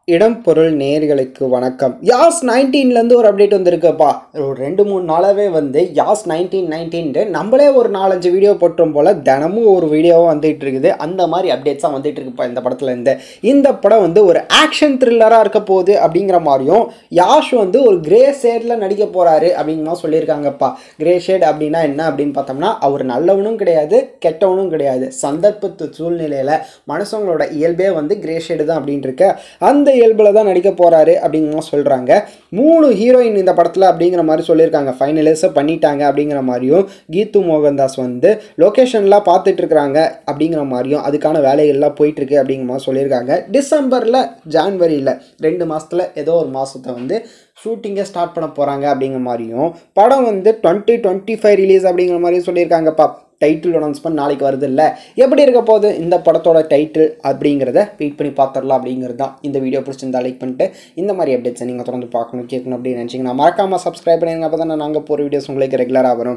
இடம் பொருள் நேர்களுக்கு வணக்கம் யாஸ் நைன்டீன்லேருந்து ஒரு அப்டேட் வந்திருக்குப்பா ஒரு ரெண்டு மூணு நாளாகவே வந்து யாஸ் நைன்டீன் நைன்டீன்ட்டு நம்மளே ஒரு நாலஞ்சு வீடியோ போட்டோம் போல் தினமும் ஒரு வீடியோவும் வந்துட்டு இருக்குது அந்த மாதிரி அப்டேட்ஸாக வந்துட்டு இருக்குப்பா இந்த படத்துல இருந்து இந்த படம் வந்து ஒரு ஆக்ஷன் த்ரில்லராக இருக்க போகுது அப்படிங்கிற மாதிரியும் யாஷ் வந்து ஒரு கிரே ஷேடில் நடிக்க போகிறாரு அப்படிங்கிற மாதிரி சொல்லியிருக்காங்கப்பா கிரே ஷேட் அப்படின்னா என்ன அப்படின்னு பார்த்தோம்னா அவர் நல்லவனும் கிடையாது கெட்டவனும் கிடையாது சந்தர்ப்பத்து சூழ்நிலையில் மனுஷங்களோட இயல்பே வந்து கிரே ஷேடு தான் அப்படின்னு இருக்க அந்த இயல்பில் தான் நடிக்க போகிறாரு அப்படிங்கிற சொல்கிறாங்க மூணு ஹீரோயின் இந்த படத்தில் அப்படிங்கிற மாதிரி சொல்லியிருக்காங்க ஃபைனலைஸை பண்ணிட்டாங்க அப்படிங்கிற மாதிரியும் கீத்து மோகன்தாஸ் வந்து லொக்கேஷன்லாம் பார்த்துட்டு இருக்கிறாங்க அப்படிங்கிற மாதிரியும் அதுக்கான வேலைகள்லாம் போயிட்டுருக்கு அப்படிங்கிற மாதிரி சொல்லியிருக்காங்க டிசம்பரில் ஜான்வரியில் ரெண்டு மாதத்தில் ஏதோ ஒரு மாதத்தை வந்து ஷூட்டிங்கை ஸ்டார்ட் பண்ண போகிறாங்க அப்படிங்கிற மாதிரியும் படம் வந்து டுவெண்ட்டி டுவெண்ட்டி ஃபைவ் ரிலீஸ் அப்படிங்கிற மாதிரியும் சொல்லியிருக்காங்கப்பா டைட்டில் அனௌன்ஸ்மெண்ட் நாளைக்கு வருது இல்லை எப்படி இருக்க போகுது இந்த படத்தோட டைட்டில் அப்படிங்கிறத வெயிட் பண்ணி பார்த்துடலாம் அப்படிங்கிறது தான் இந்த வீடியோ பிடிச்சிருந்தா லைக் பண்ணிட்டு இந்த மாதிரி அப்டேட்ஸை நீங்கள் தொடர்ந்து பார்க்கணும் கேட்கணும் அப்படின்னு நினச்சிங்கன்னா மறக்காமல் சப்ஸ்கிரைப் பண்ணிருங்க அப்போ தான் நாங்கள் போகிற வீடியோஸ் உங்களுக்கு ரெகுலராக வரும்